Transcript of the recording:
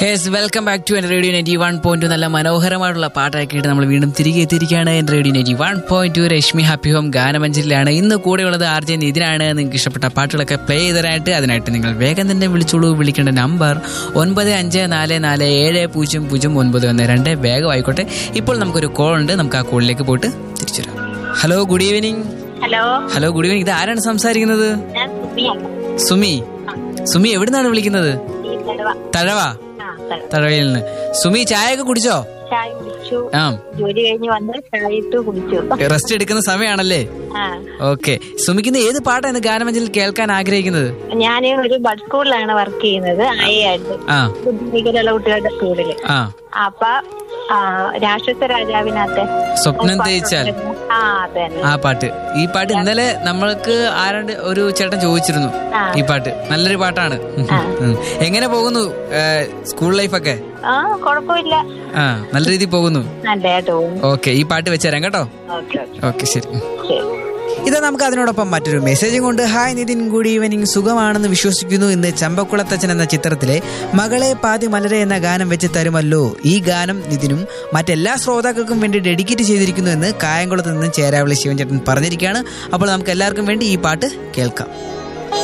Yes welcome back to N radio ninety one point നല്ല മനോഹരമായിട്ടുള്ള പാട്ടാക്കിയിട്ട് നമ്മൾ വീണ്ടും തിരികെ എത്തിയിരിക്കുകയാണ് N radio ninety one point two Reshmi happy home ഗാനമഞ്ചലിലാണ് ഇന്ന് കൂടെയുള്ളത് ആർ ജെ നിതിനാണ് നിങ്ങൾക്ക് ഇഷ്ടപ്പെട്ട പാട്ടുകളൊക്കെ പ്ലേ ചെയ്തരായിട്ട് അതിനായിട്ട് നിങ്ങൾ വേഗം തന്നെ വിളിച്ചോളൂ വിളിക്കേണ്ട നമ്പർ ഒൻപത് അഞ്ച് നാല് നാല് ഏഴ് പൂജ്യം പൂജ്യം ഒൻപത് ഒന്ന് രണ്ട് വേഗം ആയിക്കോട്ടെ ഇപ്പോൾ നമുക്കൊരു കോൾ ഉണ്ട് നമുക്ക് ആ കോളിലേക്ക് പോയിട്ട് തിരിച്ചു വരാം hello good evening hello hello good evening ഇത് ആരാണ് സംസാരിക്കുന്നത് ഞാൻ സുമിയാണ് സുമി സുമി എവിടുന്നാണ് വിളിക്കുന്നത് ഈ തടവ തഴവ ആ തടവ തഴവയിൽ നിന്ന് സുമി ചായ ഒക്കെ കുടിച്ചോ ചായ കുടിച്ചു ആ ജോലി കഴിഞ്ഞ് വന്ന് ചായ ഇട്ട് കുടിച്ചു റെസ്റ്റ് എടുക്കുന്ന സമയമാണല്ലേ ആ ഓക്കെ സുമിക്കുന്ന ഏത് പാട്ടാണ് ഗാനമഞ്ചലിൽ കേൾക്കാൻ ആഗ്രഹിക്കുന്നത് ഞാൻ ഒരു ബഡ് സ്കൂളിലാണ് വർക്ക് ചെയ്യുന്നത് ആയിട്ട് ആ ബുദ്ധിമുട്ടുള്ള കുട്ടികളുടെ സ്കൂളില് ആ അപ്പൊ ആ, രാക്ഷസ രാജാവിനകത്തെ സ്വപ്നം തേച്ചാൽ ആ അതന്നെ ആ പാട്ട് ഈ പാട്ട് ഇന്നലെ നമ്മൾക്ക് ആരാണ്ട് ഒരു ചേട്ടൻ ചോദിച്ചിരുന്നു ആ. ഈ പാട്ട് നല്ലൊരു പാട്ടാണ് ഉം. എങ്ങനെ പോകുന്നു ഏ, സ്കൂൾ ലൈഫൊക്കെ ആ കുഴപ്പമില്ല ആ നല്ല രീതിയിൽ പോകുന്നു നല്ലതായിട്ട് പോകുന്നു ഓക്കെ ഈ പാട്ട് വെച്ചുതരാം കേട്ടോ ഓക്കെ ഓക്കെ ഓക്കെ ശരി ഉം. ശരി ഇത് നമുക്ക് അതിനോടൊപ്പം മറ്റൊരു മെസ്സേജും കൊണ്ട് ഹായ് നിതിൻ ഗുഡ് ഈവനിങ് സുഖമാണെന്ന് വിശ്വസിക്കുന്നു ഇന്ന് ചമ്പക്കുളത്തച്ഛൻ എന്ന ചിത്രത്തിലെ മകളെ പാതി മലരെ എന്ന ഗാനം വെച്ച് തരുമല്ലോ ഈ ഗാനം നിതിനും മറ്റെല്ലാ ശ്രോതാക്കൾക്കും വേണ്ടി ഡെഡിക്കേറ്റ് ചെയ്തിരിക്കുന്നു എന്ന് കായംകുളത്ത് നിന്ന് ചേരാവിളി ശിവൻചേട്ടൻ പറഞ്ഞിരിക്കുകയാണ് അപ്പോൾ നമുക്ക് എല്ലാവർക്കും വേണ്ടി ഈ പാട്ട് കേൾക്കാം